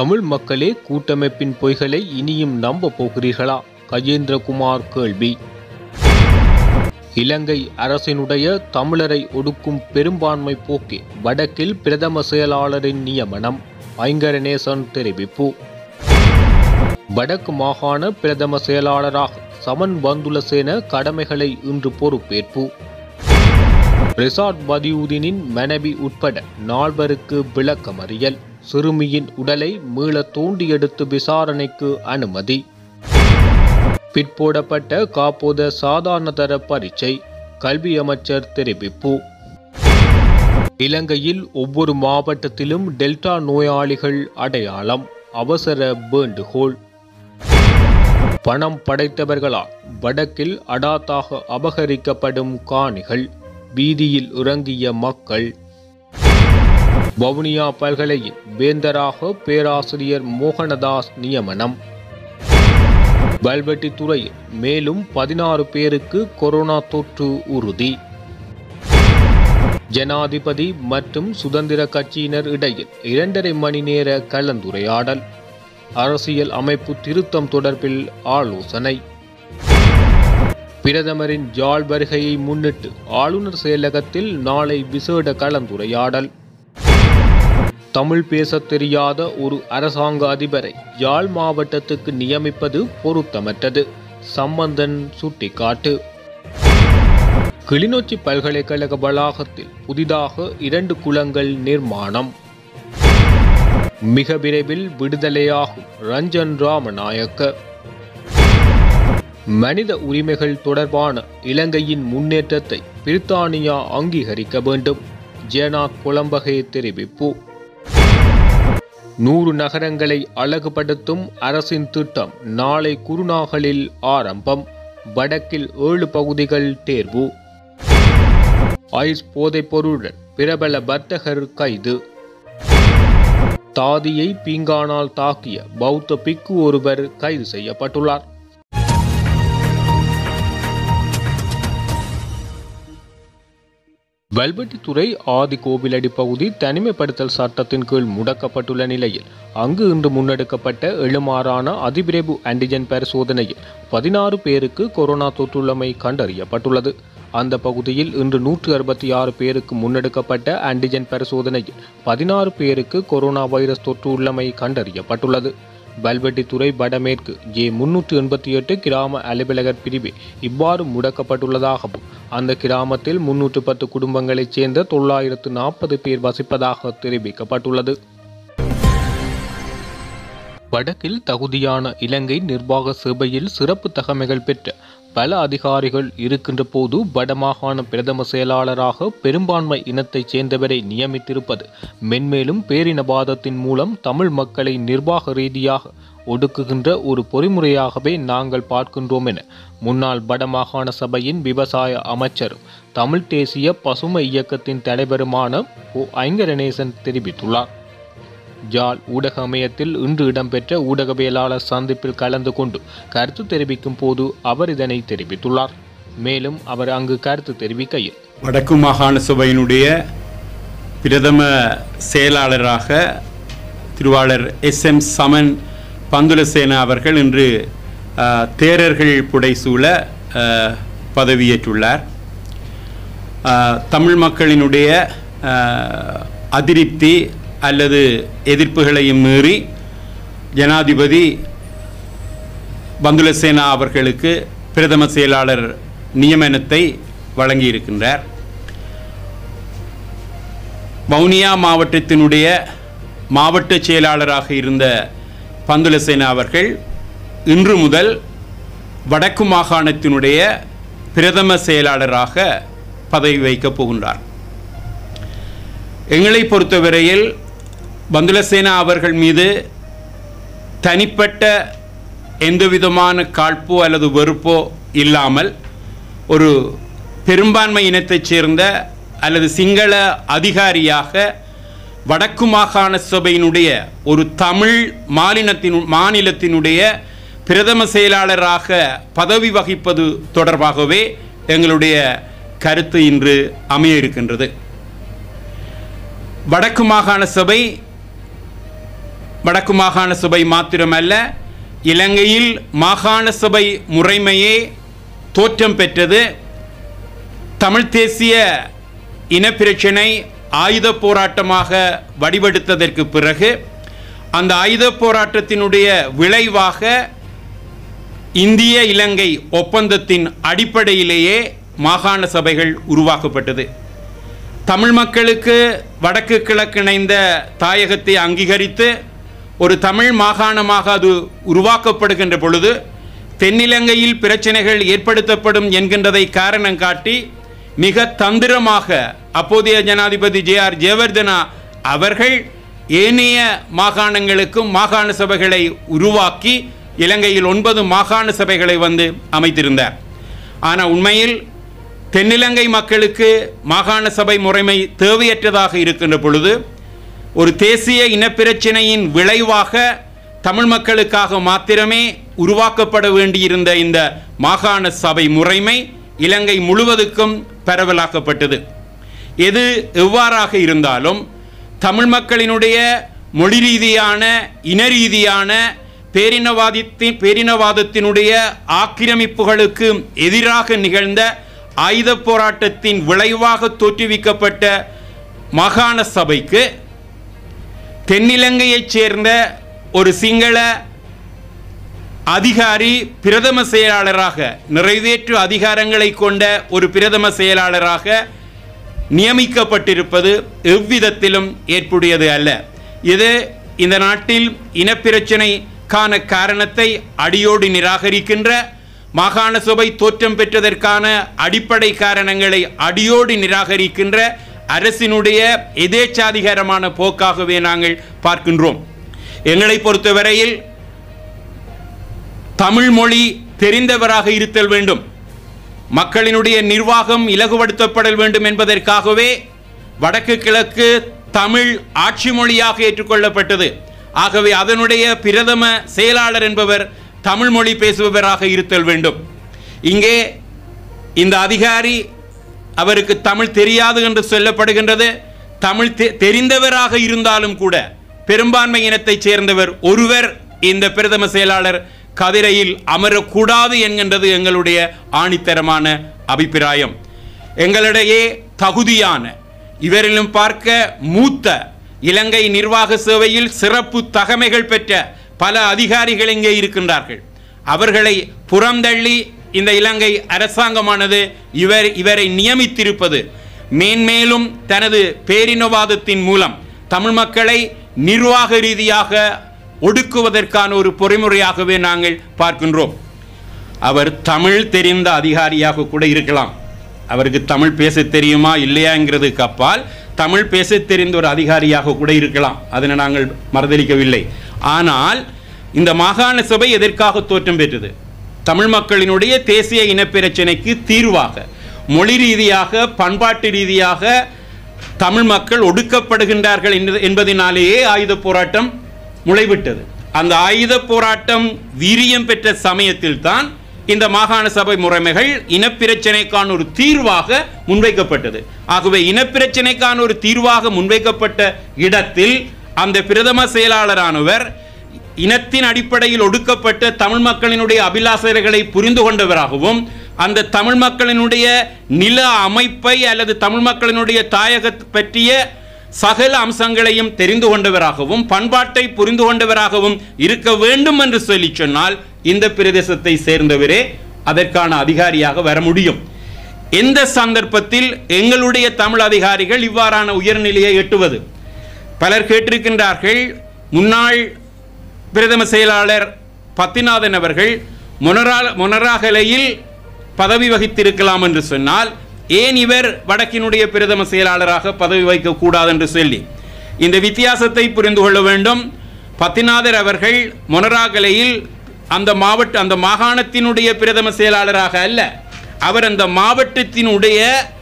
தமிழ் மக்களே கூட்டமைப்பின் பொய்களை இனியும் நம்ப போகிறீர்களா கஜேந்திரகுமார் கேள்வி இலங்கை அரசினுடைய தமிழரை ஒடுக்கும் பெரும்பான்மை போக்கே வடக்கில் பிரதம செயலாளரின் நியமனம் ஐங்கரநேசன் தெரிவிப்பு வடக்கு மாகாண பிரதம செயலாளராக சமன் பந்துலசேன கடமைகளை இன்று பொறுப்பேற்பு ரிசார்ட் பதியுதீனின் மனைவி உட்பட நால்வருக்கு விளக்கமறியல் சிறுமியின் உடலை மீள தோண்டி எடுத்து விசாரணைக்கு அனுமதி பிற்போடப்பட்ட காப்போத சாதாரணதர பரீட்சை கல்வி அமைச்சர் தெரிவிப்பு இலங்கையில் ஒவ்வொரு மாவட்டத்திலும் டெல்டா நோயாளிகள் அடையாளம் அவசர வேண்டுகோள் பணம் படைத்தவர்களால் வடக்கில் அடாத்தாக அபகரிக்கப்படும் காணிகள் வீதியில் இறங்கிய மக்கள் வவுனியா பல்கலையின் வேந்தராக பேராசிரியர் மோகனதாஸ் நியமனம் வல்வெட்டித்துறையில் மேலும் பதினாறு பேருக்கு கொரோனா தொற்று உறுதி ஜனாதிபதி மற்றும் சுதந்திர கட்சியினர் இடையில் இரண்டரை மணி நேர கலந்துரையாடல் அரசியல் அமைப்பு திருத்தம் தொடர்பில் ஆலோசனை பிரதமரின் ஜாழ் வருகையை முன்னிட்டு ஆளுநர் செயலகத்தில் நாளை விசேட கலந்துரையாடல் தமிழ் பேசத் தெரியாத ஒரு அரசாங்க அதிபரை யாழ் மாவட்டத்துக்கு நியமிப்பது பொருத்தமற்றது சம்பந்தன் சுட்டிக்காட்டு கிளிநொச்சி பல்கலைக்கழக வளாகத்தில் புதிதாக இரண்டு குளங்கள் நிர்மாணம் மிக விரைவில் விடுதலையாகும் ரஞ்சன் ராமநாயக்க மனித உரிமைகள் தொடர்பான இலங்கையின் முன்னேற்றத்தை பிரித்தானியா அங்கீகரிக்க வேண்டும் ஜேனாத் கொலம்பகே தெரிவிப்பு நூறு நகரங்களை அழகுபடுத்தும் அரசின் திட்டம் நாளை குருநாகலில் ஆரம்பம் வடக்கில் ஏழு பகுதிகள் தேர்வு ஐஸ் போதைப் பொருளுடன் பிரபல வர்த்தகர் கைது தாதியை பீங்கானால் தாக்கிய பௌத்த பிக்கு ஒருவர் கைது செய்யப்பட்டுள்ளார் வல்வெட்டித்துறை ஆதி கோவிலடி பகுதி தனிமைப்படுத்தல் சட்டத்தின் கீழ் முடக்கப்பட்டுள்ள நிலையில் அங்கு இன்று முன்னெடுக்கப்பட்ட எழுமாறான அதிவிரைவு ஆன்டிஜென் பரிசோதனையில் பதினாறு பேருக்கு கொரோனா தொற்றுள்ளமை கண்டறியப்பட்டுள்ளது அந்த பகுதியில் இன்று நூற்று அறுபத்தி ஆறு பேருக்கு முன்னெடுக்கப்பட்ட ஆன்டிஜென் பரிசோதனையில் பதினாறு பேருக்கு கொரோனா வைரஸ் தொற்று உள்ளமை கண்டறியப்பட்டுள்ளது வல்வெட்டித்துறை வடமேற்கு ஜே முன்னூற்று எண்பத்தி எட்டு கிராம அலுவலகர் பிரிவு இவ்வாறு முடக்கப்பட்டுள்ளதாகவும் அந்த கிராமத்தில் முன்னூற்று பத்து குடும்பங்களைச் சேர்ந்த தொள்ளாயிரத்து நாற்பது பேர் வசிப்பதாக தெரிவிக்கப்பட்டுள்ளது வடக்கில் தகுதியான இலங்கை நிர்வாக சபையில் சிறப்பு தகமைகள் பெற்ற பல அதிகாரிகள் இருக்கின்ற போது வடமாகாண பிரதம செயலாளராக பெரும்பான்மை இனத்தைச் சேர்ந்தவரை நியமித்திருப்பது மென்மேலும் பேரினவாதத்தின் மூலம் தமிழ் மக்களை நிர்வாக ரீதியாக ஒடுக்குகின்ற ஒரு பொறிமுறையாகவே நாங்கள் பார்க்கின்றோம் என முன்னாள் வடமாகாண சபையின் விவசாய அமைச்சரும் தமிழ் தேசிய பசுமை இயக்கத்தின் தலைவருமான ஓ ஐங்கரநேசன் தெரிவித்துள்ளார் ஜாழ் ஊடக அமையத்தில் இன்று இடம்பெற்ற ஊடகவியலாளர் சந்திப்பில் கலந்து கொண்டு கருத்து தெரிவிக்கும் போது அவர் இதனை தெரிவித்துள்ளார் மேலும் அவர் அங்கு கருத்து தெரிவிக்கையில் வடக்கு மாகாண சபையினுடைய பிரதம செயலாளராக திருவாளர் எஸ் எம் சமன் பந்துலசேனா அவர்கள் இன்று அஹ், தேரர்கள் புடைசூழ அஹ், பதவியேற்றுள்ளார் அஹ், தமிழ் மக்களினுடைய அஹ், அதிருப்தி அல்லது எதிர்ப்புகளையும் மீறி ஜனாதிபதி பந்துலசேனா அவர்களுக்கு பிரதம செயலாளர் நியமனத்தை வழங்கியிருக்கின்றார் வவுனியா மாவட்டத்தினுடைய மாவட்ட செயலாளராக இருந்த பந்துலசேனா அவர்கள் இன்று முதல் வடக்கு மாகாணத்தினுடைய பிரதம செயலாளராக பதவி வைக்கப் போகின்றார் எங்களை பொறுத்தவரையில் பந்துலசேனா அவர்கள் மீது தனிப்பட்ட எந்தவிதமான காழ்ப்போ அல்லது வெறுப்போ இல்லாமல் ஒரு பெரும்பான்மை இனத்தைச் சேர்ந்த அல்லது சிங்கள அதிகாரியாக வடக்கு மாகாண சபையினுடைய ஒரு தமிழ் மாநிலத்தின் மாநிலத்தினுடைய பிரதம செயலாளராக பதவி வகிப்பது தொடர்பாகவே எங்களுடைய கருத்து இன்று அமைய இருக்கின்றது வடக்கு மாகாண சபை வடக்கு மாகாண சபை மாத்திரமல்ல இலங்கையில் மாகாண சபை முறைமையே தோற்றம் பெற்றது தமிழ் தேசிய இனப்பிரச்சினை ஆயுத போராட்டமாக வடிவெடுத்ததற்கு பிறகு அந்த ஆயுத போராட்டத்தினுடைய விளைவாக இந்திய இலங்கை ஒப்பந்தத்தின் அடிப்படையிலேயே மாகாண சபைகள் உருவாக்கப்பட்டது தமிழ் மக்களுக்கு வடக்கு கிழக்கு இணைந்த தாயகத்தை அங்கீகரித்து ஒரு தமிழ் மாகாணமாக அது உருவாக்கப்படுகின்ற பொழுது தென்னிலங்கையில் பிரச்சனைகள் ஏற்படுத்தப்படும் என்கின்றதை காரணம் காட்டி மிக தந்திரமாக அப்போதைய ஜனாதிபதி ஜே ஆர் ஜெயவர்தனா அவர்கள் ஏனைய மாகாணங்களுக்கும் மாகாண சபைகளை உருவாக்கி இலங்கையில் ஒன்பது மாகாண சபைகளை வந்து அமைத்திருந்தார் ஆனால் உண்மையில் தென்னிலங்கை மக்களுக்கு மாகாண சபை முறைமை தேவையற்றதாக இருக்கின்ற பொழுது ஒரு தேசிய இனப்பிரச்சினையின் விளைவாக தமிழ் மக்களுக்காக மாத்திரமே உருவாக்கப்பட வேண்டியிருந்த இந்த மாகாண சபை முறைமை இலங்கை முழுவதுக்கும் பரவலாக்கப்பட்டது எது எவ்வாறாக இருந்தாலும் தமிழ் மக்களினுடைய மொழி ரீதியான இன ரீதியான பேரினவாதத்தின் பேரினவாதத்தினுடைய ஆக்கிரமிப்புகளுக்கு எதிராக நிகழ்ந்த ஆயுத போராட்டத்தின் விளைவாக தோற்றுவிக்கப்பட்ட மாகாண சபைக்கு தென்னிலங்கையைச் சேர்ந்த ஒரு சிங்கள அதிகாரி பிரதம செயலாளராக நிறைவேற்று அதிகாரங்களை கொண்ட ஒரு பிரதம செயலாளராக நியமிக்கப்பட்டிருப்பது எவ்விதத்திலும் ஏற்புடையது அல்ல இது இந்த நாட்டில் இனப்பிரச்சினைக்கான காரணத்தை அடியோடு நிராகரிக்கின்ற மாகாண சபை தோற்றம் பெற்றதற்கான அடிப்படை காரணங்களை அடியோடு நிராகரிக்கின்ற அரசினுடைய எதேச்சாதிகாரமான போக்காகவே நாங்கள் பார்க்கின்றோம் எங்களை பொறுத்தவரையில் தமிழ் மொழி தெரிந்தவராக இருத்தல் வேண்டும் மக்களினுடைய நிர்வாகம் இலகுபடுத்தப்படல் வேண்டும் என்பதற்காகவே வடக்கு கிழக்கு தமிழ் ஆட்சி மொழியாக ஏற்றுக்கொள்ளப்பட்டது ஆகவே அதனுடைய பிரதம செயலாளர் என்பவர் தமிழ் மொழி பேசுபவராக இருத்தல் வேண்டும் இங்கே இந்த அதிகாரி அவருக்கு தமிழ் தெரியாது என்று சொல்லப்படுகின்றது தமிழ் தெ- தெரிந்தவராக இருந்தாலும் கூட பெரும்பான்மை இனத்தைச் சேர்ந்தவர் ஒருவர் இந்த பிரதம செயலாளர் கதிரையில் அமரக்கூடாது என்கின்றது எங்களுடைய ஆணித்தரமான அபிப்பிராயம் எங்களிடையே தகுதியான இவரிலும் பார்க்க மூத்த இலங்கை நிர்வாக சேவையில் சிறப்பு தகமைகள் பெற்ற பல அதிகாரிகள் இங்கே இருக்கின்றார்கள் அவர்களை புறந்தள்ளி இந்த இலங்கை அரசாங்கமானது இவர் இவரை நியமித்திருப்பது மேன்மேலும் தனது பேரினவாதத்தின் மூலம் தமிழ் மக்களை நிர்வாக ரீதியாக ஒடுக்குவதற்கான ஒரு பொறிமுறையாகவே நாங்கள் பார்க்கின்றோம் அவர் தமிழ் தெரிந்த அதிகாரியாக கூட இருக்கலாம் அவருக்கு தமிழ் பேச தெரியுமா இல்லையாங்கிறதுக்கு அப்பால் தமிழ் பேச தெரிந்த ஒரு அதிகாரியாக கூட இருக்கலாம் அதனை நாங்கள் மறுதளிக்கவில்லை ஆனால் இந்த மாகாண சபை எதற்காக தோற்றம் பெற்றது தமிழ் மக்களினுடைய தேசிய இனப்பிரச்சினைக்கு தீர்வாக மொழி ரீதியாக பண்பாட்டு ரீதியாக தமிழ் மக்கள் ஒடுக்கப்படுகின்றார்கள் என்பது- என்பதினாலேயே ஆயுத போராட்டம் முளைவிட்டது அந்த ஆயுத போராட்டம் வீரியம் பெற்ற சமயத்தில் தான் இந்த மாகாண சபை முறைமைகள் இனப்பிரச்சினைக்கான ஒரு தீர்வாக முன்வைக்கப்பட்டது ஆகவே இனப்பிரச்சினைக்கான ஒரு தீர்வாக முன்வைக்கப்பட்ட இடத்தில் அந்த பிரதம செயலாளரானவர் இனத்தின் அடிப்படையில் ஒடுக்கப்பட்ட தமிழ் மக்களினுடைய அபிலாசைகளை புரிந்து கொண்டவராகவும் அந்த தமிழ் மக்களினுடைய நில அமைப்பை அல்லது தமிழ் மக்களினுடைய தாயக பற்றிய சகல அம்சங்களையும் தெரிந்து கொண்டவராகவும் பண்பாட்டை புரிந்து கொண்டவராகவும் இருக்க வேண்டும் என்று சொல்லி சொன்னால் இந்த பிரதேசத்தை சேர்ந்தவரே அதற்கான அதிகாரியாக வர முடியும் எந்த சந்தர்ப்பத்தில் எங்களுடைய தமிழ் அதிகாரிகள் இவ்வாறான உயர்நிலையை எட்டுவது பலர் கேட்டிருக்கின்றார்கள் முன்னாள் பிரதம செயலாளர் பத்திநாதன் அவர்கள் மொனரா மொனராகலையில் பதவி வகித்திருக்கலாம் என்று சொன்னால் ஏன் இவர் வடக்கினுடைய பிரதம செயலாளராக பதவி வகிக்கக்கூடாது என்று சொல்லி இந்த வித்தியாசத்தை புரிந்து கொள்ள வேண்டும் பத்திநாதர் அவர்கள் மொனராகலையில் அந்த மாவட்ட அந்த மாகாணத்தினுடைய பிரதம செயலாளராக அல்ல அவர் அந்த மாவட்டத்தினுடைய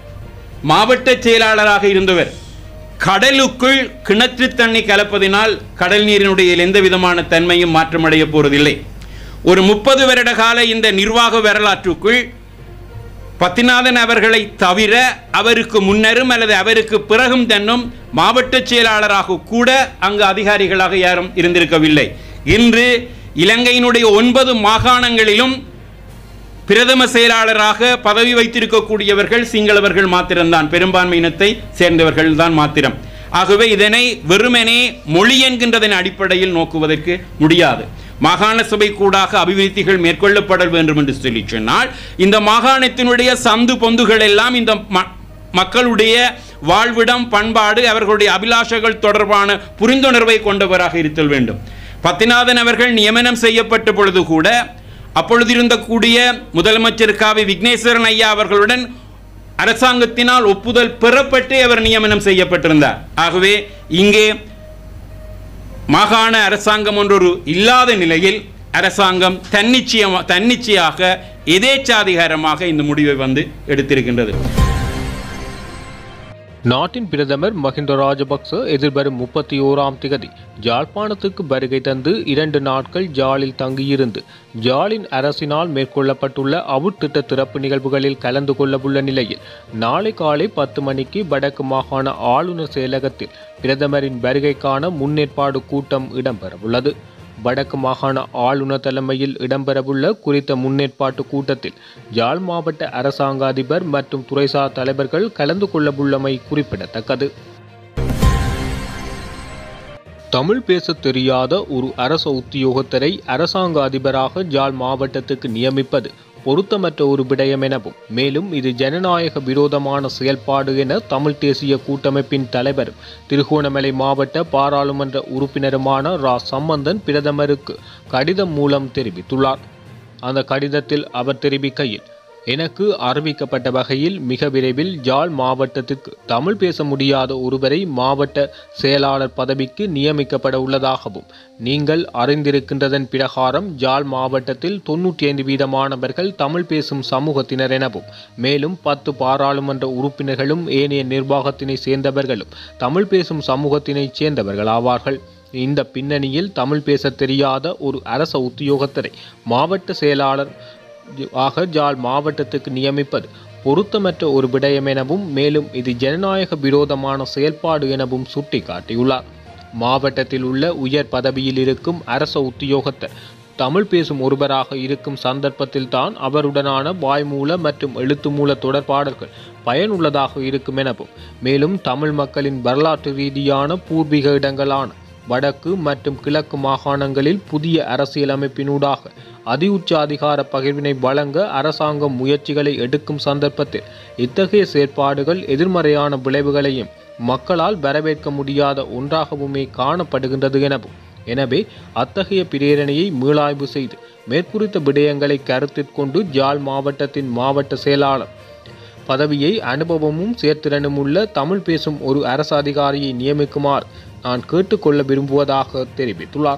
மாவட்ட செயலாளராக இருந்தவர் கடலுக்குள் கிணற்று தண்ணி கலப்பதினால் கடல் நீரினுடைய எந்த விதமான தன்மையும் மாற்றமடைய போவதில்லை ஒரு முப்பது வருட கால இந்த நிர்வாக வரலாற்றுக்குள் பத்திநாதன் அவர்களை தவிர அவருக்கு முன்னரும் அல்லது அவருக்கு பிறகும் தன்னும் மாவட்ட செயலாளராக கூட அங்கு அதிகாரிகளாக யாரும் இருந்திருக்கவில்லை இன்று இலங்கையினுடைய ஒன்பது மாகாணங்களிலும் பிரதம செயலாளராக பதவி வைத்திருக்கக்கூடியவர்கள் சிங்களவர்கள் மாத்திரம்தான் பெரும்பான்மை இனத்தை சேர்ந்தவர்கள் தான் மாத்திரம் ஆகவே இதனை வெறுமனே மொழி என்கின்றதன் அடிப்படையில் நோக்குவதற்கு முடியாது மாகாண சபை கூடாக அபிவிருத்திகள் மேற்கொள்ளப்பட வேண்டும் என்று சொல்லி சொன்னால் இந்த மாகாணத்தினுடைய சந்து பொந்துகள் எல்லாம் இந்த ம- மக்களுடைய வாழ்விடம் பண்பாடு அவர்களுடைய அபிலாஷைகள் தொடர்பான புரிந்துணர்வை கொண்டவராக இருத்தல் வேண்டும் பத்திநாதன் அவர்கள் நியமனம் செய்யப்பட்ட பொழுது கூட அப்பொழுது இருந்தக்கூடிய முதலமைச்சர் காவி விக்னேஸ்வரன் ஐயா அவர்களுடன் அரசாங்கத்தினால் ஒப்புதல் பெறப்பட்டே அவர் நியமனம் செய்யப்பட்டிருந்தார் ஆகவே இங்கே மாகாண அரசாங்கம் ஒன்றொரு இல்லாத நிலையில் அரசாங்கம் தன்னிச்சயமா தன்னிச்சையாக எதேச்சாதிகாரமாக இந்த முடிவை வந்து எடுத்திருக்கின்றது நாட்டின் பிரதமர் மஹிந்த ராஜபக்ச எதிர்வரும் முப்பத்தி ஓராம் திகதி ஜாழ்ப்பாணத்துக்கு வருகை தந்து இரண்டு நாட்கள் ஜாலில் தங்கியிருந்து ஜாலின் அரசினால் மேற்கொள்ளப்பட்டுள்ள அவுட்திட்ட திறப்பு நிகழ்வுகளில் கலந்து கொள்ளவுள்ள நிலையில் நாளை காலை பத்து மணிக்கு வடக்கு மாகாண ஆளுநர் செயலகத்தில் பிரதமரின் வருகைக்கான முன்னேற்பாடு கூட்டம் இடம்பெறவுள்ளது வடக்கு மாகாண ஆளுநர் தலைமையில் இடம்பெறவுள்ள குறித்த முன்னேற்பாட்டு கூட்டத்தில் யாழ் மாவட்ட அரசாங்க அதிபர் மற்றும் துறைசார் தலைவர்கள் கலந்து கொள்ளவுள்ளமை குறிப்பிடத்தக்கது தமிழ் பேசத் தெரியாத ஒரு அரச உத்தியோகத்தரை அரசாங்க அதிபராக ஜாழ் மாவட்டத்துக்கு நியமிப்பது பொருத்தமற்ற ஒரு விடயம் எனவும் மேலும் இது ஜனநாயக விரோதமான செயல்பாடு என தமிழ் தேசிய கூட்டமைப்பின் தலைவரும் திருகோணமலை மாவட்ட பாராளுமன்ற உறுப்பினருமான ரா சம்பந்தன் பிரதமருக்கு கடிதம் மூலம் தெரிவித்துள்ளார் அந்த கடிதத்தில் அவர் தெரிவிக்கையில் எனக்கு அறிவிக்கப்பட்ட வகையில் மிக விரைவில் ஜாழ் மாவட்டத்துக்கு தமிழ் பேச முடியாத ஒருவரை மாவட்ட செயலாளர் பதவிக்கு நியமிக்கப்பட உள்ளதாகவும் நீங்கள் அறிந்திருக்கின்றதன் பிரகாரம் ஜாழ் மாவட்டத்தில் தொன்னூற்றி ஐந்து வீதமானவர்கள் தமிழ் பேசும் சமூகத்தினர் எனவும் மேலும் பத்து பாராளுமன்ற உறுப்பினர்களும் ஏனைய நிர்வாகத்தினை சேர்ந்தவர்களும் தமிழ் பேசும் சமூகத்தினைச் சேர்ந்தவர்கள் ஆவார்கள் இந்த பின்னணியில் தமிழ் பேசத் தெரியாத ஒரு அரச உத்தியோகத்தரை மாவட்ட செயலாளர் ஆக ஜாழ் மாவட்டத்துக்கு நியமிப்பது பொருத்தமற்ற ஒரு விடயம் எனவும் மேலும் இது ஜனநாயக விரோதமான செயல்பாடு எனவும் சுட்டிக்காட்டியுள்ளார் மாவட்டத்தில் உள்ள உயர் பதவியில் இருக்கும் அரச உத்தியோகத்தர் தமிழ் பேசும் ஒருவராக இருக்கும் சந்தர்ப்பத்தில்தான் அவருடனான வாய்மூல மற்றும் எழுத்து மூல தொடர்பாடல்கள் பயனுள்ளதாக இருக்கும் எனவும் மேலும் தமிழ் மக்களின் வரலாற்று ரீதியான பூர்வீக இடங்களான வடக்கு மற்றும் கிழக்கு மாகாணங்களில் புதிய அரசியலமைப்பினூடாக அதி உச்ச அதிகார பகிர்வினை வழங்க அரசாங்கம் முயற்சிகளை எடுக்கும் சந்தர்ப்பத்தில் இத்தகைய செயற்பாடுகள் எதிர்மறையான விளைவுகளையும் மக்களால் வரவேற்க முடியாத ஒன்றாகவுமே காணப்படுகின்றது எனவும் எனவே அத்தகைய பிரேரணையை மீளாய்வு செய்து மேற்குறித்த விடயங்களை கருத்திற்கொண்டு ஜாழ் மாவட்டத்தின் மாவட்ட செயலாளர் பதவியை அனுபவமும் சேர்த்திறனும் உள்ள தமிழ் பேசும் ஒரு அரசு அதிகாரியை நியமிக்குமாறு நான் கேட்டுக்கொள்ள விரும்புவதாக தெரிவித்துள்ளார்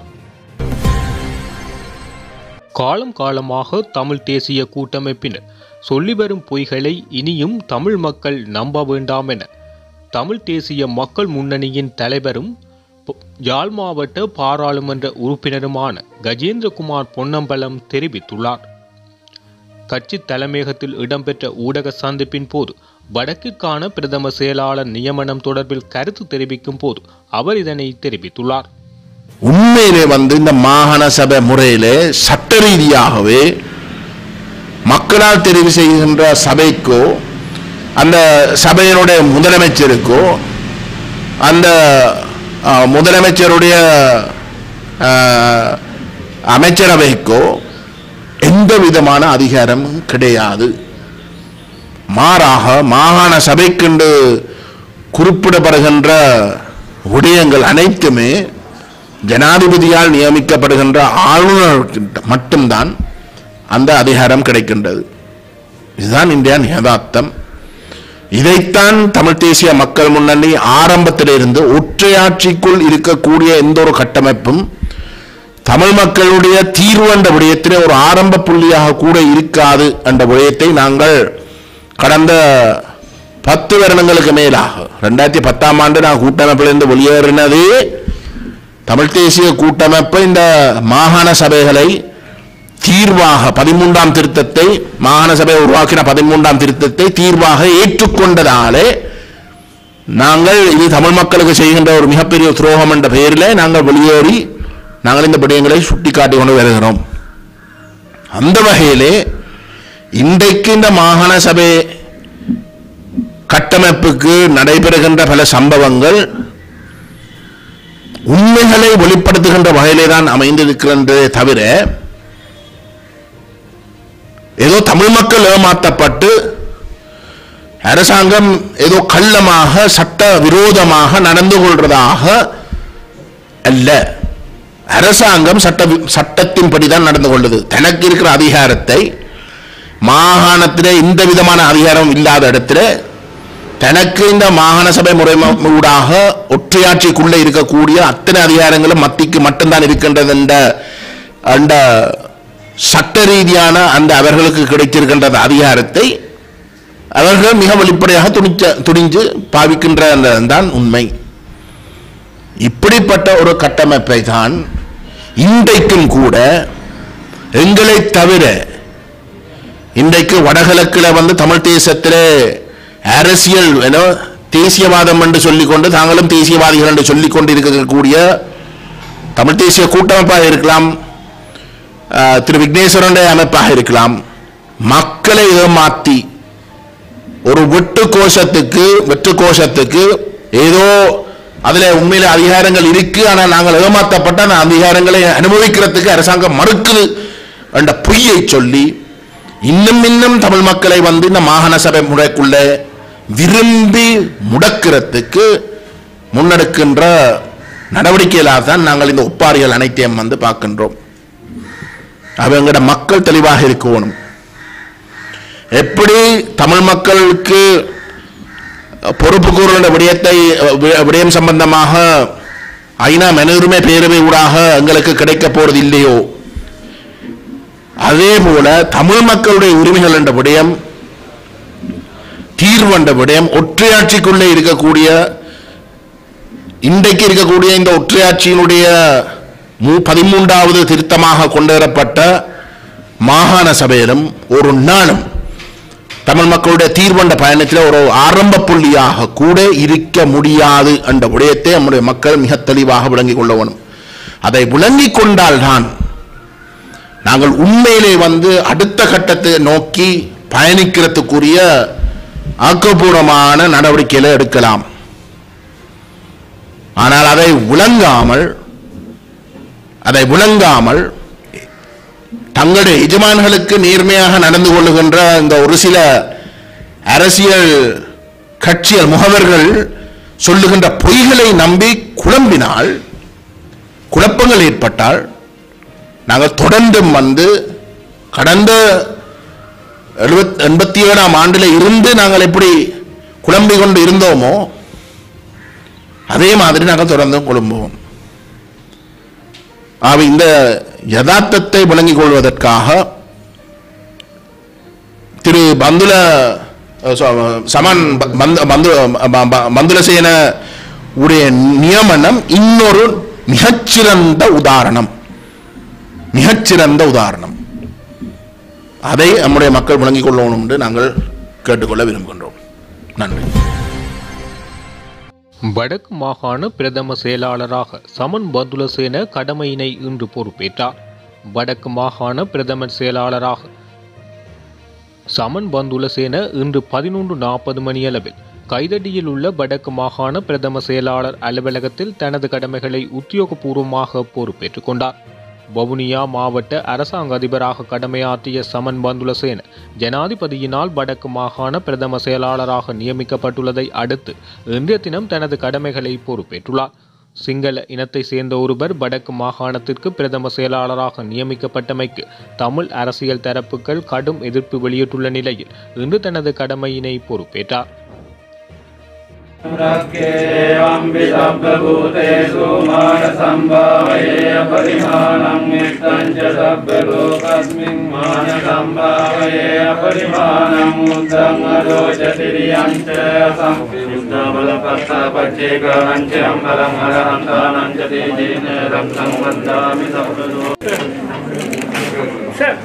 காலம் காலமாக தமிழ் தேசிய கூட்டமைப்பினர் சொல்லி வரும் பொய்களை இனியும் தமிழ் மக்கள் நம்ப வேண்டாம் என தமிழ் தேசிய மக்கள் முன்னணியின் தலைவரும் ப- யாழ் மாவட்ட பாராளுமன்ற உறுப்பினருமான கஜேந்திரகுமார் பொன்னம்பலம் தெரிவித்துள்ளார் கட்சி தலைமையகத்தில் இடம்பெற்ற ஊடக சந்திப்பின் போது வடக்கிற்கான பிரதம செயலாளர் நியமனம் தொடர்பில் கருத்து தெரிவிக்கும் போது அவர் இதனை தெரிவித்துள்ளார் உண்மையிலே வந்து இந்த மாகாண சபை முறையிலே சட்ட ரீதியாகவே மக்களால் தெரிவு செய்கின்ற சபைக்கோ அந்த சபையினுடைய முதலமைச்சருக்கோ அந்த ஆ, முதலமைச்சருடைய ஆ, அமைச்சரவைக்கோ எந்த விதமான அதிகாரமும் கிடையாது மாறாக மாகாண சபைக்கென்று குறிப்பிடப்படுகின்ற விடயங்கள் அனைத்துமே ஜனாதிபதியால் நியமிக்கப்படுகின்ற ஆளுநருக்கு மட்டும்தான் அந்த அதிகாரம் கிடைக்கின்றது இதுதான் இந்தியா யதார்த்தம் இதைத்தான் தமிழ் தேசிய மக்கள் முன்னணி ஆரம்பத்திலிருந்து ஒற்றையாட்சிக்குள் இருக்கக்கூடிய எந்த ஒரு கட்டமைப்பும் தமிழ் மக்களுடைய தீர்வு என்ற விடயத்திலே ஒரு ஆரம்ப புள்ளியாக கூட இருக்காது என்ற விடயத்தை நாங்கள் கடந்த பத்து வருடங்களுக்கு மேலாக ரெண்டாயிரத்தி பத்தாம் ஆண்டு நான் கூட்டமைப்பிலிருந்து வெளியேறினதே தமிழ் தேசிய கூட்டமைப்பு இந்த மாகாண சபைகளை தீர்வாக பதிமூன்றாம் திருத்தத்தை மாகாண சபை உருவாக்கின பதிமூன்றாம் திருத்தத்தை தீர்வாக ஏற்றுக்கொண்டதாலே நாங்கள் இது தமிழ் மக்களுக்கு செய்கின்ற ஒரு மிகப்பெரிய துரோகம் என்ற பெயரிலே நாங்கள் வெளியேறி நாங்கள் இந்த விடயங்களை சுட்டிக்காட்டி கொண்டு வருகிறோம் அந்த வகையிலே இன்றைக்கு இந்த மாகாண சபை கட்டமைப்புக்கு நடைபெறுகின்ற பல சம்பவங்கள் உண்மைகளை வெளிப்படுத்துகின்ற வகையிலே தான் அமைந்திருக்கின்றதே தவிர ஏதோ தமிழ் மக்கள் ஏமாற்றப்பட்டு அரசாங்கம் ஏதோ கள்ளமாக சட்ட விரோதமாக நடந்து கொள்றதாக அல்ல அரசாங்கம் சட்ட சட்டத்தின்படி தான் நடந்து கொள்ளுது தனக்கு இருக்கிற அதிகாரத்தை மாகாணத்திலே இந்த விதமான அதிகாரம் இல்லாத இடத்துல தனக்கு இந்த மாகாண சபை முறை ஊடாக ஒற்றையாட்சிக்குள்ளே இருக்கக்கூடிய அத்தனை அதிகாரங்களும் மத்திக்கு மட்டும்தான் இருக்கின்றது என்ற அந்த சட்ட ரீதியான அந்த அவர்களுக்கு கிடைத்திருக்கின்ற அந்த அதிகாரத்தை அவர்கள் மிக வெளிப்படையாக துணிச்ச துணிஞ்சு பாவிக்கின்ற தான் உண்மை இப்படிப்பட்ட ஒரு கட்டமைப்பை தான் இன்றைக்கும் கூட எங்களை தவிர இன்றைக்கு வடகிழக்கில் வந்து தமிழ் தேசத்திலே அரசியல் ஏதோ தேசியவாதம் என்று சொல்லிக்கொண்டு தாங்களும் தேசியவாதிகள் என்று சொல்லிக் கொண்டு இருக்கக்கூடிய தமிழ் தேசிய கூட்டமைப்பாக இருக்கலாம் ஆஹ், திரு விக்னேஸ்வரனுடைய அமைப்பாக இருக்கலாம் மக்களை ஏமாத்தி ஒரு வெட்டு கோஷத்துக்கு வெட்டு கோஷத்துக்கு ஏதோ அதுல உண்மையில அதிகாரங்கள் இருக்கு ஆனா நாங்கள் ஏமாற்றப்பட்ட அந்த அதிகாரங்களை அனுபவிக்கிறதுக்கு அரசாங்கம் மறுக்குது என்ற பொய்யை சொல்லி இன்னும் இன்னும் தமிழ் மக்களை வந்து இந்த மாகாண சபை முறைக்குள்ள விரும்பி முடக்கிறதுக்கு முன்னெடுக்கின்ற நடவடிக்கைகளாக தான் நாங்கள் இந்த ஒப்பாரிகள் அனைத்தையும் வந்து பார்க்கின்றோம் அவங்களோட மக்கள் தெளிவாக இருக்கணும் எப்படி தமிழ் மக்களுக்கு பொறுப்பு கூறுகின்ற விடயத்தை வி- விடயம் சம்பந்தமாக ஐநா மனிதுரிமை பேரவை ஊடாக எங்களுக்கு கிடைக்க போறது இல்லையோ அதே போல தமிழ் மக்களுடைய உரிமைகள் என்ற விடயம் தீர்வு என்ற விடயம் ஒற்றையாட்சிக்குள்ளே இருக்கக்கூடிய இன்றைக்கு இருக்கக்கூடிய இந்த ஒற்றையாட்சியினுடைய மூ- பதிமூன்றாவது திருத்தமாக கொண்டு வரப்பட்ட மாகாண சபையிலும் ஒரு நாளும் தமிழ் மக்களுடைய தீர்வண்ட பயணத்தில் ஒரு ஆரம்ப புள்ளியாக கூட இருக்க முடியாது என்ற விடயத்தை நம்முடைய மக்கள் மிக தெளிவாக விளங்கிக் கொள்ள வேணும் அதை விளங்கிக் கொண்டால்தான் நாங்கள் உண்மையிலே வந்து அடுத்த கட்டத்தை நோக்கி பயணிக்கிறதுக்குரிய ஆக்கப்பூர்வமான நடவடிக்கைகளை எடுக்கலாம் ஆனால் அதை விளங்காமல் அதை விளங்காமல் தங்களுடைய எஜமான்களுக்கு நேர்மையாக நடந்து கொள்ளுகின்ற இந்த ஒரு சில அரசியல் கட்சியல் முகவர்கள் சொல்லுகின்ற பொய்களை நம்பி குழம்பினால் குழப்பங்கள் ஏற்பட்டால் நாங்கள் தொடர்ந்தும் வந்து கடந்த எழுபத் எண்பத்தி ஏழாம் ஆண்டில் இருந்து நாங்கள் எப்படி குழம்பிக் கொண்டு இருந்தோமோ அதே மாதிரி நாங்கள் தொடர்ந்து குழம்புவோம் ஆக இந்த யதார்த்தத்தை விளங்கிக் கொள்வதற்காக திரு பந்துல அஹ், ச- சமன் ப- பந்து பந்து ப- ப- பந்துலசேன உடைய நியமனம் இன்னொரு மிகச்சிறந்த உதாரணம் மிகச்சிறந்த உதாரணம் அதை நம்முடைய மக்கள் விளங்கிக் கொள்ளணும் என்று நாங்கள் கேட்டுக்கொள்ள விரும்புகின்றோம் நன்றி வடக்கு மாகாண பிரதம செயலாளராக சமன் பந்துலசேன கடமையினை இன்று பொறுப்பேற்றார் வடக்கு மாகாண பிரதம செயலாளராக சமன் பந்துலசேன இன்று பதினொன்று நாற்பது மணியளவில் கைதடியில் உள்ள வடக்கு மாகாண பிரதம செயலாளர் அலுவலகத்தில் தனது கடமைகளை உத்தியோகபூர்வமாக பொறுப்பேற்றுக் கொண்டார் வவுனியா மாவட்ட அரசாங்க அதிபராக கடமையாற்றிய சமன் பந்துலசேன ஜனாதிபதியினால் வடக்கு மாகாண பிரதம செயலாளராக நியமிக்கப்பட்டுள்ளதை அடுத்து இன்றைய தினம் தனது கடமைகளை பொறுப்பேற்றுள்ளார் சிங்கள இனத்தை சேர்ந்த ஒருவர் வடக்கு மாகாணத்திற்கு பிரதம செயலாளராக நியமிக்கப்பட்டமைக்கு தமிழ் அரசியல் தரப்புகள் கடும் எதிர்ப்பு வெளியிட்டுள்ள நிலையில் இன்று தனது கடமையினை பொறுப்பேற்றார் सम्विदब्बभूतेषु मानसम्भावये अपरिमाणं मिष्टं च सब्बलोकस्मिन् मानसम्भावये अपरिमाणम् उद्धम् अरोचतिरियं च संयुक्तबलपत्तपच्चेकरणं च अम्बरम् अरहन्तानं च तेजेन रक्तं वन्दामि सप्तलो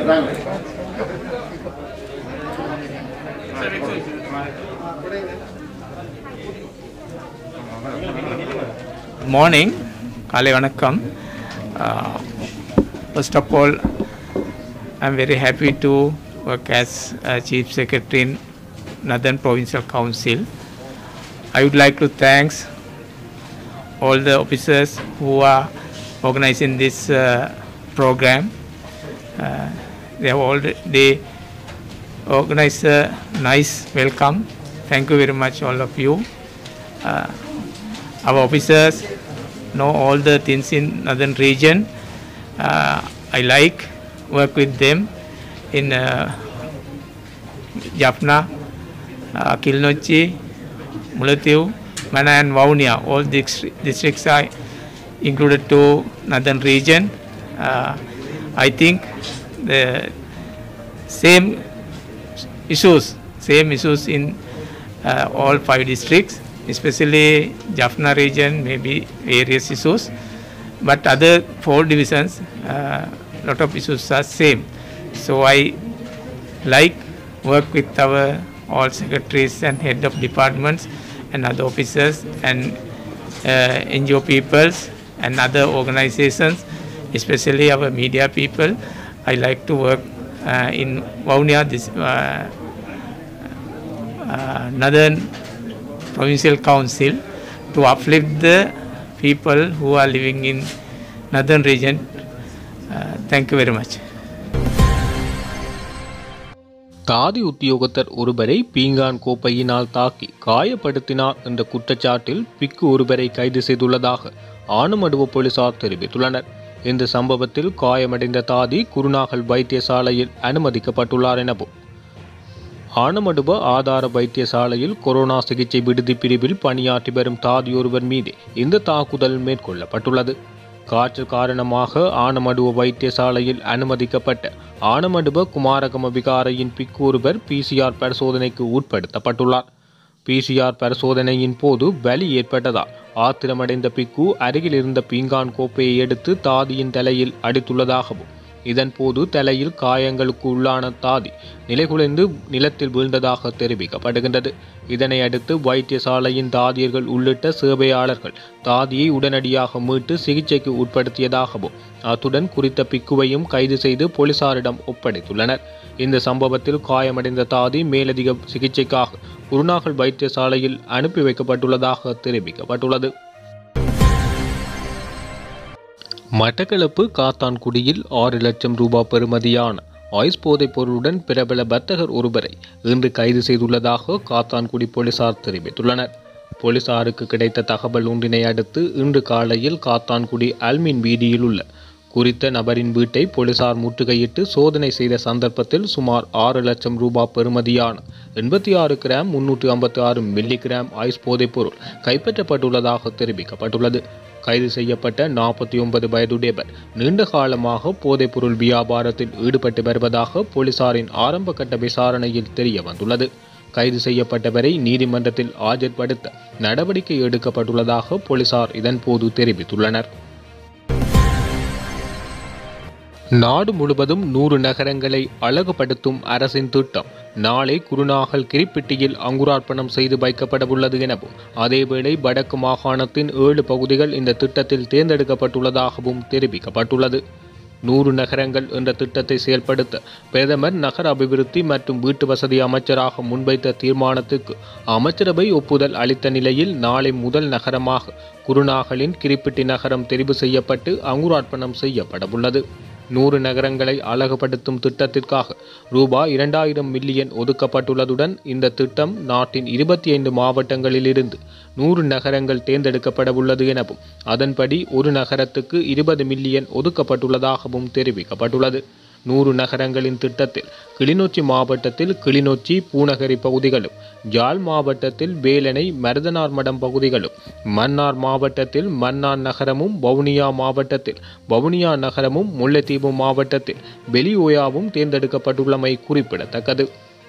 morning காலை வணக்கம் Uh, first of all I'm very happy to work as uh, Chief Secretary in Northern Provincial Council I would like to thanks all the officers who are organizing this uh, program uh, they have already organized a nice welcome thank you very much all of you uh, our officers know all the things in northern region. Uh, I like work with them in uh, Jaffna, uh, Kilnochi, Mulathiv, Mana and Vaunia. All distri- districts are included to northern region. Uh, I think the same issues, same issues in uh, all five districts, especially Jaffna region, maybe various issues, but other four divisions, uh, lot of issues are same. So I like work with our all secretaries and head of departments and other officers and uh, NGO peoples and other organizations, especially our media people. I like to work uh, in Vaunia, this uh, uh, Northern Provincial Council to uplift the people who are living in Northern region. Uh, thank you very much. தாதி உத்தியோகத்தர் ஒருவரை பீங்கான் கோப்பையினால் தாக்கி காயப்படுத்தினார் என்ற குற்றச்சாட்டில் பிக்கு ஒருவரை கைது செய்துள்ளதாக ஆணுமடுவ போலீசார் தெரிவித்துள்ளனர் இந்த சம்பவத்தில் காயமடைந்த தாதி குருநாகல் வைத்தியசாலையில் அனுமதிக்கப்பட்டுள்ளார் எனவும் ஆனமடுவ ஆதார வைத்தியசாலையில் கொரோனா சிகிச்சை விடுதி பிரிவில் பணியாற்றி வரும் தாதியொருவர் மீது இந்த தாக்குதல் மேற்கொள்ளப்பட்டுள்ளது காய்ச்சல் காரணமாக ஆனமடுவ வைத்தியசாலையில் அனுமதிக்கப்பட்ட ஆனமடுவ குமாரகம விகாரையின் பிக்கு ஒருவர் பிசிஆர் பரிசோதனைக்கு உட்படுத்தப்பட்டுள்ளார் பிசிஆர் பரிசோதனையின் போது வலி ஏற்பட்டதால் ஆத்திரமடைந்த பிக்கு அருகில் இருந்த பீங்கான் கோப்பையை எடுத்து தாதியின் தலையில் அடித்துள்ளதாகவும் இதன் போது தலையில் காயங்களுக்கு உள்ளான தாதி நிலைகுலைந்து நிலத்தில் வீழ்ந்ததாக தெரிவிக்கப்படுகின்றது இதனை அடுத்து வைத்தியசாலையின் தாதியர்கள் உள்ளிட்ட சேவையாளர்கள் தாதியை உடனடியாக மீட்டு சிகிச்சைக்கு உட்படுத்தியதாகவும் அத்துடன் குறித்த பிக்குவையும் கைது செய்து போலீசாரிடம் ஒப்படைத்துள்ளனர் இந்த சம்பவத்தில் காயமடைந்த தாதி மேலதிக சிகிச்சைக்காக குருநாகல் வைத்தியசாலையில் அனுப்பி வைக்கப்பட்டுள்ளதாக தெரிவிக்கப்பட்டுள்ளது மட்டக்களப்பு காத்தான்குடியில் ஆறு லட்சம் ரூபாய் பெறுமதியான ஆயுஸ் போதைப் பொருளுடன் பிரபல வர்த்தகர் ஒருவரை இன்று கைது செய்துள்ளதாக காத்தான்குடி போலீசார் தெரிவித்துள்ளனர் போலீசாருக்கு கிடைத்த தகவல் ஒன்றினை அடுத்து இன்று காலையில் காத்தான்குடி அல்மின் வீதியில் உள்ள குறித்த நபரின் வீட்டை போலீசார் முற்றுகையிட்டு சோதனை செய்த சந்தர்ப்பத்தில் சுமார் ஆறு லட்சம் ரூபாய் பெறுமதியான எண்பத்தி ஆறு கிராம் முன்னூற்றி ஐம்பத்தி ஆறு மில்லி கிராம் ஐஸ் போதைப் பொருள் கைப்பற்றப்பட்டுள்ளதாக தெரிவிக்கப்பட்டுள்ளது கைது செய்யப்பட்ட நாற்பத்தி ஒன்பது வயதுடையவர் நீண்ட காலமாக போதைப்பொருள் வியாபாரத்தில் ஈடுபட்டு வருவதாக போலீசாரின் ஆரம்பகட்ட விசாரணையில் தெரிய வந்துள்ளது கைது செய்யப்பட்டவரை நீதிமன்றத்தில் ஆஜர்படுத்த நடவடிக்கை எடுக்கப்பட்டுள்ளதாக போலீசார் இதன்போது தெரிவித்துள்ளனர் நாடு முழுவதும் நூறு நகரங்களை அழகுபடுத்தும் அரசின் திட்டம் நாளை குருநாகல் கிரிப்பிட்டியில் அங்குரார்ப்பணம் செய்து வைக்கப்படவுள்ளது எனவும் அதேவேளை வடக்கு மாகாணத்தின் ஏழு பகுதிகள் இந்த திட்டத்தில் தேர்ந்தெடுக்கப்பட்டுள்ளதாகவும் தெரிவிக்கப்பட்டுள்ளது நூறு நகரங்கள் என்ற திட்டத்தை செயல்படுத்த பிரதமர் நகர அபிவிருத்தி மற்றும் வீட்டு வசதி அமைச்சராக முன்வைத்த தீர்மானத்துக்கு அமைச்சரவை ஒப்புதல் அளித்த நிலையில் நாளை முதல் நகரமாக குருநாகலின் கிரிப்பிட்டி நகரம் தெரிவு செய்யப்பட்டு அங்குரார்ப்பணம் செய்யப்படவுள்ளது நூறு நகரங்களை அழகுபடுத்தும் திட்டத்திற்காக ரூபாய் இரண்டாயிரம் மில்லியன் ஒதுக்கப்பட்டுள்ளதுடன் இந்த திட்டம் நாட்டின் இருபத்தி ஐந்து மாவட்டங்களிலிருந்து நூறு நகரங்கள் தேர்ந்தெடுக்கப்பட உள்ளது எனவும் அதன்படி ஒரு நகரத்துக்கு இருபது மில்லியன் ஒதுக்கப்பட்டுள்ளதாகவும் தெரிவிக்கப்பட்டுள்ளது நூறு நகரங்களின் திட்டத்தில் கிளிநொச்சி மாவட்டத்தில் கிளிநொச்சி பூநகரி பகுதிகளும் யாழ் மாவட்டத்தில் வேலனை மருதனார் மடம் பகுதிகளும் மன்னார் மாவட்டத்தில் மன்னார் நகரமும் வவுனியா மாவட்டத்தில் வவுனியா நகரமும் முல்லைத்தீவு மாவட்டத்தில் வெளியோயாவும் தேர்ந்தெடுக்கப்பட்டுள்ளமை குறிப்பிடத்தக்கது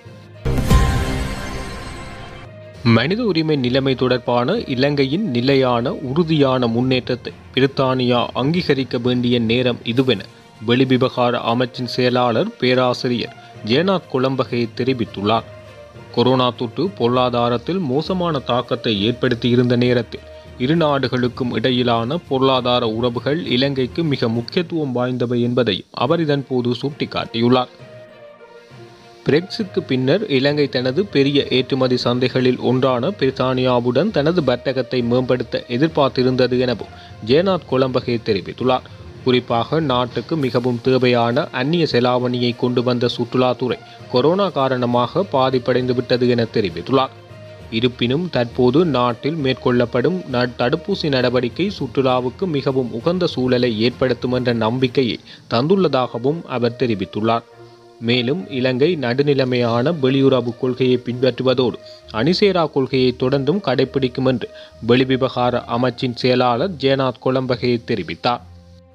மனித உரிமை நிலைமை தொடர்பான இலங்கையின் நிலையான உறுதியான முன்னேற்றத்தை பிரித்தானியா அங்கீகரிக்க வேண்டிய நேரம் இதுவென வெளிவிவகார அமைச்சின் செயலாளர் பேராசிரியர் ஜேநாத் குளம்பகே தெரிவித்துள்ளார் கொரோனா தொற்று பொருளாதாரத்தில் மோசமான தாக்கத்தை ஏற்படுத்தியிருந்த நேரத்தில் இரு நாடுகளுக்கும் இடையிலான பொருளாதார உறவுகள் இலங்கைக்கு மிக முக்கியத்துவம் வாய்ந்தவை என்பதையும் அவர் இதன் போது சுட்டிக்காட்டியுள்ளார் பிரெக்சிற்கு பின்னர் இலங்கை தனது பெரிய ஏற்றுமதி சந்தைகளில் ஒன்றான பிரித்தானியாவுடன் தனது வர்த்தகத்தை மேம்படுத்த எதிர்பார்த்திருந்தது எனவும் ஜேநாத் கொலம்பகே தெரிவித்துள்ளார் குறிப்பாக நாட்டுக்கு மிகவும் தேவையான அந்நிய செலாவணியை கொண்டு வந்த சுற்றுலாத்துறை கொரோனா காரணமாக பாதிப்படைந்து விட்டது என தெரிவித்துள்ளார் இருப்பினும் தற்போது நாட்டில் மேற்கொள்ளப்படும் ந- தடுப்பூசி நடவடிக்கை சுற்றுலாவுக்கு மிகவும் உகந்த சூழலை ஏற்படுத்தும் என்ற நம்பிக்கையை தந்துள்ளதாகவும் அவர் தெரிவித்துள்ளார் மேலும் இலங்கை நடுநிலைமையான வெளியுறவு கொள்கையை பின்பற்றுவதோடு அணிசேரா கொள்கையை தொடர்ந்தும் கடைபிடிக்கும் என்று வெளிவிவகார அமைச்சின் செயலாளர் ஜேநாத் கொலம்பகே தெரிவித்தார்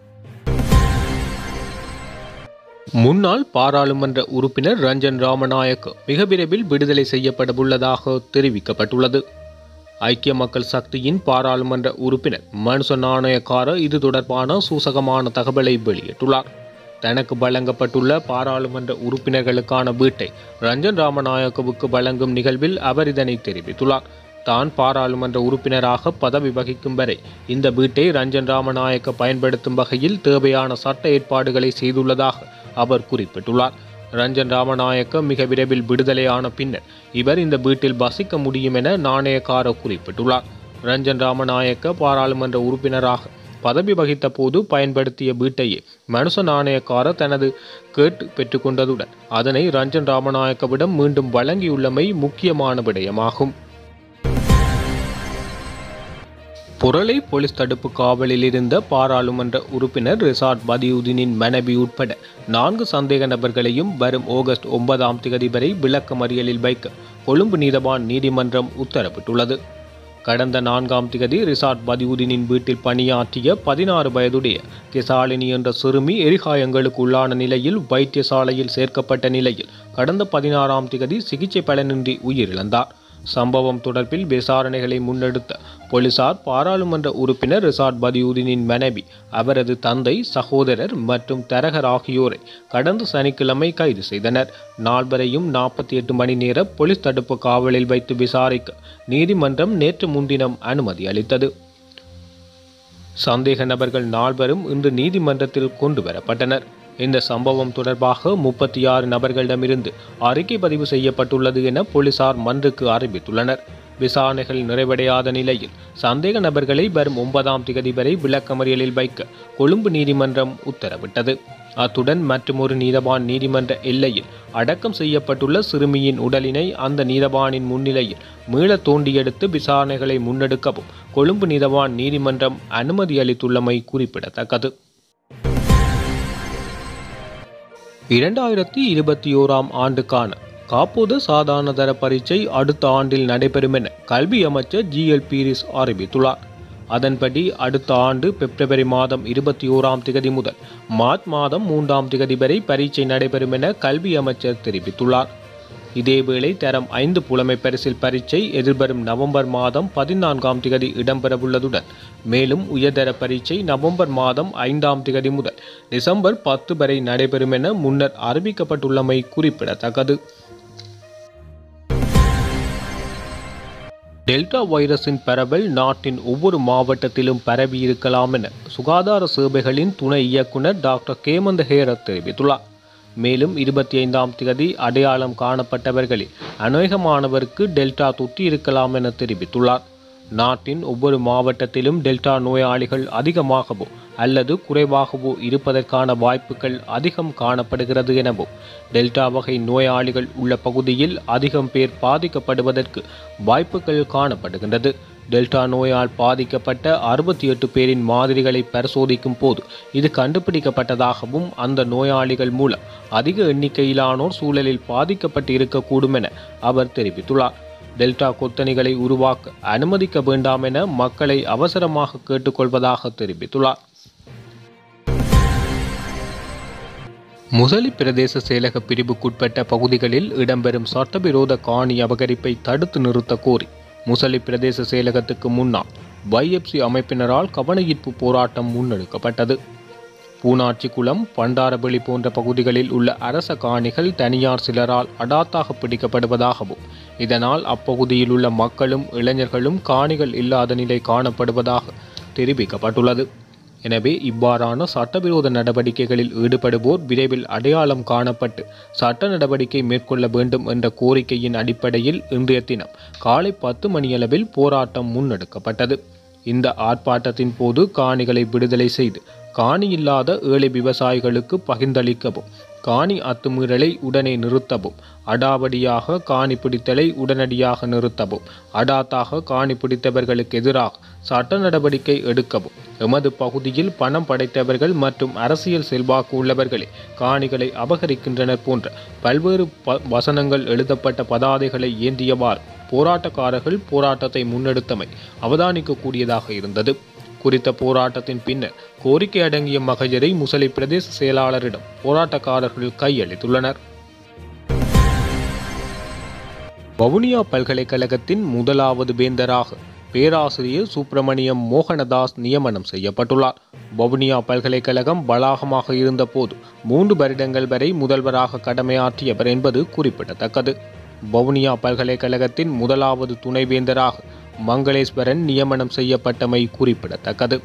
முன்னாள் பாராளுமன்ற உறுப்பினர் ரஞ்சன் ராமநாயக் மிக விரைவில் விடுதலை செய்யப்படவுள்ளதாக தெரிவிக்கப்பட்டுள்ளது ஐக்கிய மக்கள் சக்தியின் பாராளுமன்ற உறுப்பினர் மனுச நாணயக்கார இது தொடர்பான சூசகமான தகவலை வெளியிட்டுள்ளார் தனக்கு வழங்கப்பட்டுள்ள பாராளுமன்ற உறுப்பினர்களுக்கான வீட்டை ரஞ்சன் ராமநாயக்கவுக்கு வழங்கும் நிகழ்வில் அவர் இதனை தெரிவித்துள்ளார் தான் பாராளுமன்ற உறுப்பினராக பதவி வகிக்கும் வரை இந்த வீட்டை ரஞ்சன் ராமநாயக்க பயன்படுத்தும் வகையில் தேவையான சட்ட ஏற்பாடுகளை செய்துள்ளதாக அவர் குறிப்பிட்டுள்ளார் ரஞ்சன் ராமநாயக்க மிக விரைவில் விடுதலையான பின்னர் இவர் இந்த வீட்டில் வசிக்க முடியும் என நாணயக்கார குறிப்பிட்டுள்ளார் ரஞ்சன் ராமநாயக்க பாராளுமன்ற உறுப்பினராக பதவி வகித்த போது பயன்படுத்திய வீட்டையே மனுஷ நாணயக்கார தனது கேட்டு பெற்றுக்கொண்டதுடன் அதனை ரஞ்சன் ராமநாயக்கவிடம் மீண்டும் வழங்கியுள்ளமை முக்கியமான விடயமாகும் புரளை போலீஸ் தடுப்பு காவலில் இருந்த பாராளுமன்ற உறுப்பினர் ரிசார்ட் பதியுதீனின் மனைவி உட்பட நான்கு சந்தேக நபர்களையும் வரும் ஆகஸ்ட் ஒன்பதாம் தேதி வரை விளக்கமறியலில் வைக்க கொழும்பு நீதவான் நீதிமன்றம் உத்தரவிட்டுள்ளது கடந்த நான்காம் திகதி ரிசார்ட் பதியுதீனின் வீட்டில் பணியாற்றிய பதினாறு வயதுடைய கெசாலினி என்ற சிறுமி எரிகாயங்களுக்கு உள்ளான நிலையில் வைத்தியசாலையில் சேர்க்கப்பட்ட நிலையில் கடந்த பதினாறாம் திகதி சிகிச்சை பலனின்றி உயிரிழந்தார் சம்பவம் தொடர்பில் விசாரணைகளை முன்னெடுத்த போலீசார் பாராளுமன்ற உறுப்பினர் ரிசார்ட் பதியுதீனின் மனைவி அவரது தந்தை சகோதரர் மற்றும் தரகர் ஆகியோரை கடந்த சனிக்கிழமை கைது செய்தனர் நால்வரையும் நாற்பத்தி எட்டு மணி நேர போலீஸ் தடுப்பு காவலில் வைத்து விசாரிக்க நீதிமன்றம் நேற்று முன்தினம் அனுமதி அளித்தது சந்தேக நபர்கள் நால்வரும் இன்று நீதிமன்றத்தில் கொண்டு வரப்பட்டனர் இந்த சம்பவம் தொடர்பாக முப்பத்தி ஆறு நபர்களிடமிருந்து அறிக்கை பதிவு செய்யப்பட்டுள்ளது என போலீசார் மன்றுக்கு அறிவித்துள்ளனர் விசாரணைகள் நிறைவடையாத நிலையில் சந்தேக நபர்களை வரும் ஒன்பதாம் திகதி வரை விளக்கமறியலில் வைக்க கொழும்பு நீதிமன்றம் உத்தரவிட்டது அத்துடன் மற்றுமொரு நீதவான் நீதிமன்ற எல்லையில் அடக்கம் செய்யப்பட்டுள்ள சிறுமியின் உடலினை அந்த நீதவானின் முன்னிலையில் மீள தோண்டியெடுத்து விசாரணைகளை முன்னெடுக்கவும் கொழும்பு நீதவான் நீதிமன்றம் அனுமதி அளித்துள்ளமை குறிப்பிடத்தக்கது இரண்டாயிரத்தி இருபத்தி ஓராம் ஆண்டுக்கான காப்போது சாதாரண தர பரீட்சை அடுத்த ஆண்டில் நடைபெறும் என கல்வி அமைச்சர் ஜி எல் பீரிஸ் அறிவித்துள்ளார் அதன்படி அடுத்த ஆண்டு பிப்ரவரி மாதம் இருபத்தி ஓராம் திகதி முதல் மார்ச் மாதம் மூன்றாம் திகதி வரை பரீட்சை நடைபெறும் என கல்வி அமைச்சர் தெரிவித்துள்ளார் இதேவேளை தரம் ஐந்து புலமை பரிசில் பரீட்சை எதிர்வரும் நவம்பர் மாதம் பதினான்காம் திகதி இடம்பெறவுள்ளதுடன் மேலும் உயர்தர பரீட்சை நவம்பர் மாதம் ஐந்தாம் திகதி முதல் டிசம்பர் பத்து வரை நடைபெறும் என முன்னர் அறிவிக்கப்பட்டுள்ளமை குறிப்பிடத்தக்கது டெல்டா வைரஸின் பரவல் நாட்டின் ஒவ்வொரு மாவட்டத்திலும் பரவி இருக்கலாம் என சுகாதார சேவைகளின் துணை இயக்குனர் டாக்டர் கேமந்த ஹேரத் தெரிவித்துள்ளார் மேலும் இருபத்தி ஐந்தாம் தேதி அடையாளம் காணப்பட்டவர்களில் அநேகமானவருக்கு டெல்டா தொற்று இருக்கலாம் என தெரிவித்துள்ளார் நாட்டின் ஒவ்வொரு மாவட்டத்திலும் டெல்டா நோயாளிகள் அதிகமாகவோ அல்லது குறைவாகவோ இருப்பதற்கான வாய்ப்புகள் அதிகம் காணப்படுகிறது எனவும் டெல்டா வகை நோயாளிகள் உள்ள பகுதியில் அதிகம் பேர் பாதிக்கப்படுவதற்கு வாய்ப்புகள் காணப்படுகின்றது டெல்டா நோயால் பாதிக்கப்பட்ட அறுபத்தி எட்டு பேரின் மாதிரிகளை பரிசோதிக்கும் போது இது கண்டுபிடிக்கப்பட்டதாகவும் அந்த நோயாளிகள் மூலம் அதிக எண்ணிக்கையிலானோர் சூழலில் பாதிக்கப்பட்டு இருக்கக்கூடும் என அவர் தெரிவித்துள்ளார் டெல்டா கொத்தணிகளை உருவாக்க அனுமதிக்க வேண்டாம் என மக்களை அவசரமாக கேட்டுக்கொள்வதாக தெரிவித்துள்ளார் முசலி பிரதேச செயலக பிரிவுக்குட்பட்ட பகுதிகளில் இடம்பெறும் சட்டவிரோத காணி அபகரிப்பை தடுத்து நிறுத்த கோரி முசலி பிரதேச செயலகத்துக்கு முன்னால் YFC அமைப்பினரால் கவனஈர்ப்பு போராட்டம் முன்னெடுக்கப்பட்டது பூனாச்சிக்குளம் பண்டாரவெளி போன்ற பகுதிகளில் உள்ள அரச காணிகள் தனியார் சிலரால் அடாத்தாக பிடிக்கப்படுவதாகவும் இதனால் அப்பகுதியில் உள்ள மக்களும் இளைஞர்களும் காணிகள் இல்லாத நிலை காணப்படுவதாக தெரிவிக்கப்பட்டுள்ளது எனவே இவ்வாறான சட்டவிரோத நடவடிக்கைகளில் ஈடுபடுவோர் விரைவில் அடையாளம் காணப்பட்டு சட்ட நடவடிக்கை மேற்கொள்ள வேண்டும் என்ற கோரிக்கையின் அடிப்படையில் இன்றைய தினம் காலை பத்து மணியளவில் போராட்டம் முன்னெடுக்கப்பட்டது இந்த ஆர்ப்பாட்டத்தின் போது காணிகளை விடுதலை செய்து காணி இல்லாத ஏழை விவசாயிகளுக்கு பகிர்ந்தளிக்கவும் காணி அத்துமீறலை உடனே நிறுத்தவும் அடாவடியாக காணி பிடித்தலை உடனடியாக நிறுத்தவும் அடாத்தாக காணி பிடித்தவர்களுக்கு எதிராக சட்ட நடவடிக்கை எடுக்கவும் எமது பகுதியில் பணம் படைத்தவர்கள் மற்றும் அரசியல் செல்வாக்கு உள்ளவர்களே காணிகளை அபகரிக்கின்றனர் போன்ற பல்வேறு ப வசனங்கள் எழுதப்பட்ட பதாதைகளை ஏந்தியவாறு போராட்டக்காரர்கள் போராட்டத்தை முன்னெடுத்தமை அவதானிக்கக்கூடியதாக இருந்தது குறித்த போராட்டத்தின் பின்னர் கோரிக்கை அடங்கிய மகஜரை முசலி பிரதேச செயலாளரிடம் போராட்டக்காரர்கள் கையளித்துள்ளனர் வவுனியா பல்கலைக்கழகத்தின் முதலாவது வேந்தராக பேராசிரியர் சுப்பிரமணியம் மோகனதாஸ் நியமனம் செய்யப்பட்டுள்ளார் வவுனியா பல்கலைக்கழகம் வளாகமாக இருந்தபோது மூன்று வருடங்கள் வரை முதல்வராக கடமையாற்றியவர் என்பது குறிப்பிடத்தக்கது வவுனியா பல்கலைக்கழகத்தின் முதலாவது துணைவேந்தராக மங்களேஸ்வரன் நியமனம் செய்யப்பட்டமை குறிப்பிடத்தக்கது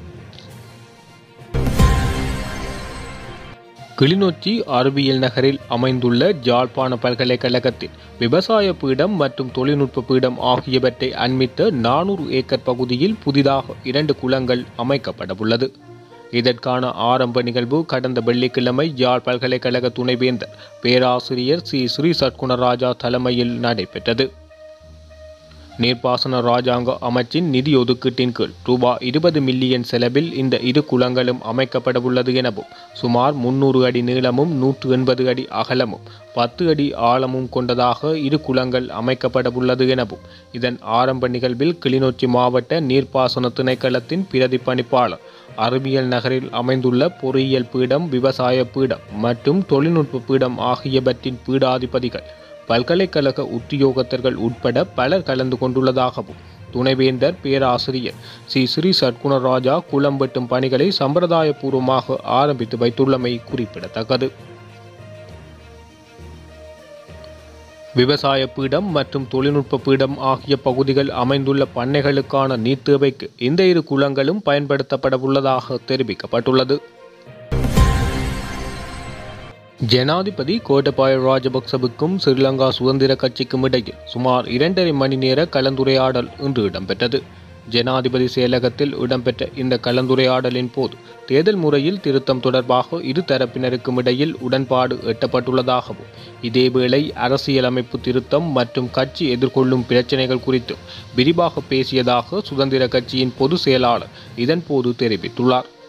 கிளிநொச்சி அறிவியல் நகரில் அமைந்துள்ள ஜாழ்ப்பாண பல்கலைக்கழகத்தில் விவசாய பீடம் மற்றும் தொழில்நுட்ப பீடம் ஆகியவற்றை அண்மித்த நானூறு ஏக்கர் பகுதியில் புதிதாக இரண்டு குளங்கள் அமைக்கப்படவுள்ளது இதற்கான ஆரம்ப நிகழ்வு கடந்த வெள்ளிக்கிழமை யாழ் பல்கலைக்கழக துணைவேந்தர் பேராசிரியர் சி ஸ்ரீ சட்குணராஜா தலைமையில் நடைபெற்றது நீர்ப்பாசன ராஜாங்க அமைச்சின் நிதி ஒதுக்கீட்டின் கீழ் ரூபாய் இருபது மில்லியன் செலவில் இந்த இரு குளங்களும் அமைக்கப்படவுள்ளது எனவும் சுமார் முன்னூறு அடி நீளமும் நூற்று எண்பது அடி அகலமும் பத்து அடி ஆழமும் கொண்டதாக இரு குளங்கள் அமைக்கப்படவுள்ளது எனவும் இதன் ஆரம்ப நிகழ்வில் கிளிநொச்சி மாவட்ட நீர்ப்பாசன திணைக்களத்தின் பிரதி பணிப்பாளர் அறிவியல் நகரில் அமைந்துள்ள பொறியியல் பீடம் விவசாய பீடம் மற்றும் தொழில்நுட்ப பீடம் ஆகியவற்றின் பீடாதிபதிகள் பல்கலைக்கழக உத்தியோகத்தர்கள் உட்பட பலர் கலந்து கொண்டுள்ளதாகவும் துணைவேந்தர் பேராசிரியர் சி ஸ்ரீ சட்குணராஜா குளம் வெட்டும் பணிகளை சம்பிரதாயபூர்வமாக ஆரம்பித்து வைத்துள்ளமை குறிப்பிடத்தக்கது விவசாய பீடம் மற்றும் தொழில்நுட்ப பீடம் ஆகிய பகுதிகள் அமைந்துள்ள பண்ணைகளுக்கான நீர் தேவைக்கு இந்த இரு குளங்களும் பயன்படுத்தப்பட உள்ளதாக தெரிவிக்கப்பட்டுள்ளது ஜனாதிபதி கோட்டபாய ராஜபக்சவுக்கும் ஸ்ரீலங்கா சுதந்திர கட்சிக்கும் இடையில் சுமார் இரண்டரை மணி நேர கலந்துரையாடல் இன்று இடம்பெற்றது ஜனாதிபதி செயலகத்தில் இடம்பெற்ற இந்த கலந்துரையாடலின் போது தேர்தல் முறையில் திருத்தம் தொடர்பாக இரு தரப்பினருக்கும் இடையில் உடன்பாடு எட்டப்பட்டுள்ளதாகவும் இதேவேளை அரசியலமைப்பு திருத்தம் மற்றும் கட்சி எதிர்கொள்ளும் பிரச்சினைகள் குறித்தும் விரிவாக பேசியதாக சுதந்திர கட்சியின் பொதுச் செயலாளர் இதன்போது தெரிவித்துள்ளார்